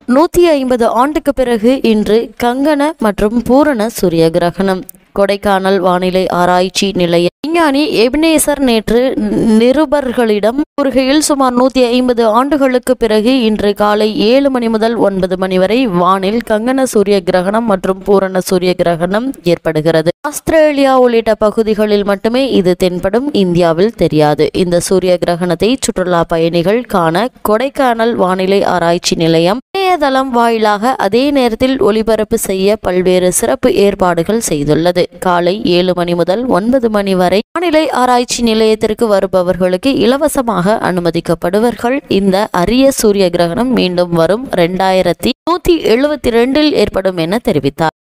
நூற்றி ஐம்பது ஆண்டுக்கு பிறகு இன்று கங்கண மற்றும் பூரண சூரிய கிரகணம் கொடைக்கானல் வானிலை ஆராய்ச்சி நிலைய விஞ்ஞானி எபினேசர் நேற்று நிருபர்களிடம் கூறுகையில் சுமார் நூற்றி ஐம்பது ஆண்டுகளுக்கு பிறகு இன்று காலை ஏழு மணி முதல் ஒன்பது மணி வரை வானில் கங்கண சூரிய கிரகணம் மற்றும் பூரண சூரிய கிரகணம் ஏற்படுகிறது ஆஸ்திரேலியா உள்ளிட்ட பகுதிகளில் மட்டுமே இது தென்படும் இந்தியாவில் தெரியாது இந்த சூரிய கிரகணத்தை சுற்றுலா பயணிகள் காண கொடைக்கானல் வானிலை ஆராய்ச்சி நிலையம் இணையதளம் வாயிலாக அதே நேரத்தில் ஒளிபரப்பு செய்ய பல்வேறு சிறப்பு ஏற்பாடுகள் செய்துள்ளது காலை ஏழு மணி முதல் ஒன்பது மணி வரை வானிலை ஆராய்ச்சி நிலையத்திற்கு வருபவர்களுக்கு இலவசமாக அனுமதிக்கப்படுவர்கள் இந்த அரிய சூரிய கிரகணம் மீண்டும் வரும் ரெண்டாயிரத்தி நூத்தி எழுபத்தி ரெண்டில் ஏற்படும் என தெரிவித்தார்